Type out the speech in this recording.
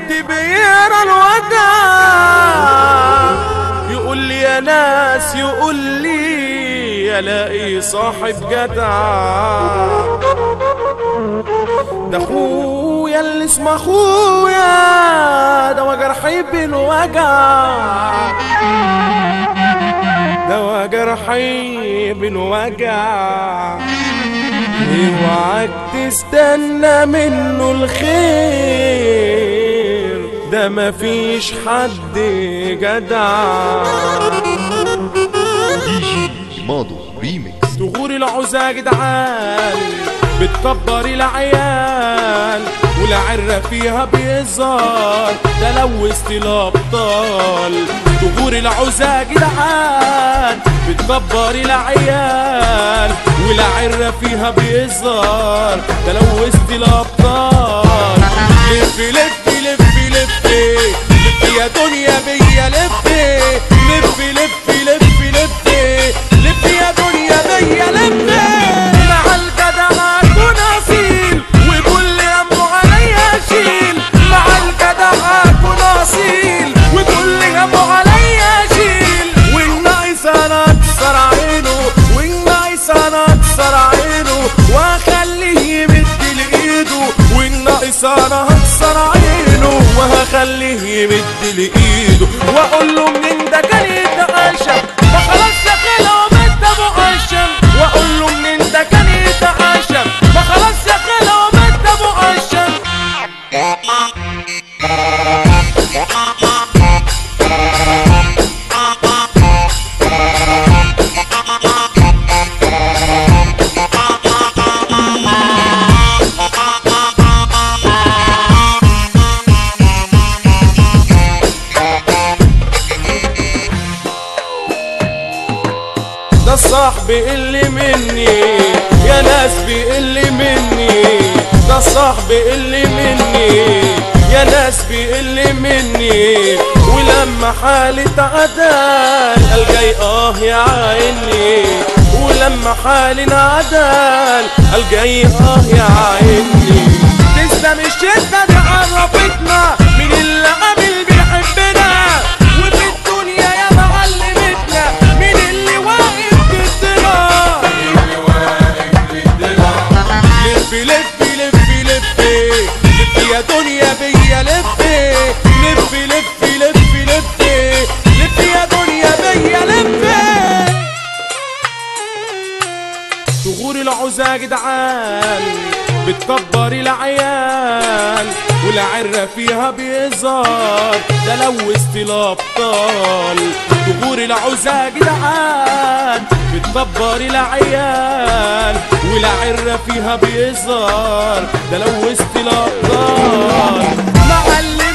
حد بيقرا الوداع يقول لي يا ناس يقول لي الاقي صاحب جدع ده اخويا اللي اسمه اخويا ده جرحي بالوجع ده جرحي بالوجع اوعك تستنى منه الخير ده مفيش حد جدع دي جي ماضو ريميكس تغور العزا يا جدعان بتكبر العيال والعرة فيها بيظهر ده لوثت الابطال تغور العزا يا جدعان بتكبر العيال والعرة فيها بيظهر ده لوثت الابطال لف لف لف لف لف يا دنيا بيا لف لف لف لف لف لف يا دنيا بيا لف مع الجدع اكون اصيل وكل همه عليا اشيل مع الجدع اكون اصيل وكل همه عليا اشيل والناقص انا اكسر عينه والناقص انا اكسر عينه واخليه يمد لايده والناقص انا هكسر عينه وهخليه يمد لايده واقول له منين ده كان يتعشى ما خلاص يا خلا ومد ابو عشم واقول له منين ده كان يتعشى ما خلاص يا خلا ومد ابو عشم ده الصاحب اللي مني يا ناس بيقل مني ده الصاحب اللي مني يا ناس بيقل مني ولما حالي تعدل قال جاي اه يا عيني ولما حالي انعدل قال جاي اه يا عيني تسلم الشدة دي عرفتنا من اللي قبل بيحبنا وفي الدنيا يا معلمتنا من اللي واقف ضدنا لف لف لف لف لف يا دنيا بيا لف لف لف لف لف لف يا دنيا بيا لف تغور العزا يا جدعان بتكبر العيال والعرة فيها بيظهر ده لوثت الابطال تغور العزا يا جدعان بتكبر العيال والعرة فيها بيظهر ده لوثت الابطال معلم